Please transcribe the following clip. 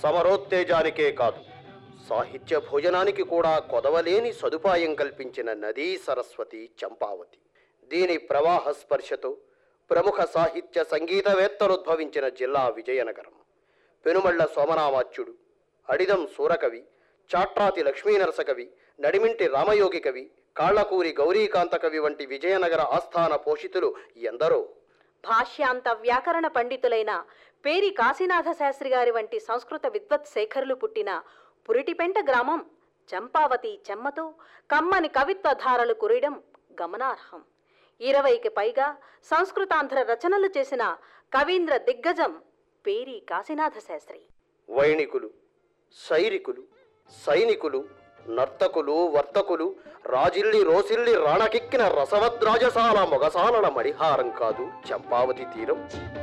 సమరోత్తేజానికే కాదు సాహిత్య భోజనానికి కూడా కొదవలేని సదుపాయం కల్పించిన నదీ సరస్వతి చంపావతి దీని ప్రవాహ స్పర్శతో ప్రముఖ సాహిత్య సంగీతవేత్తలుద్భవించిన జిల్లా విజయనగరం పెనుమళ్ల సోమనామాచ్యుడు అడిదం సూరకవి చాట్రాతి లక్ష్మీనరసకవి నడిమింటి రామయోగి కవి కాళ్లకూరి గౌరీకాంత కవి వంటి విజయనగర ఆస్థాన పోషితులు ఎందరో భాష్యాంత వ్యాకరణ పండితులైన పేరి కాశీనాథ శాస్త్రి గారి వంటి సంస్కృత విద్వత్ శేఖరులు పుట్టిన పురిటిపెంట గ్రామం చంపావతి చెమ్మతో కమ్మని కవిత్వ ధారలు కురియడం గమనార్హం ఇరవైకి పైగా సంస్కృతాంధ్ర రచనలు చేసిన కవీంద్ర దిగ్గజం పేరి కాశీనాథ శాస్త్రి వైణికులు సైరికులు సైనికులు నర్తకులు వర్తకులు రాజిల్లి రోసిల్లి రాణకెక్కిన రసవద్రాజసాల మొగసాలల మడిహారం కాదు చంపావతి తీరం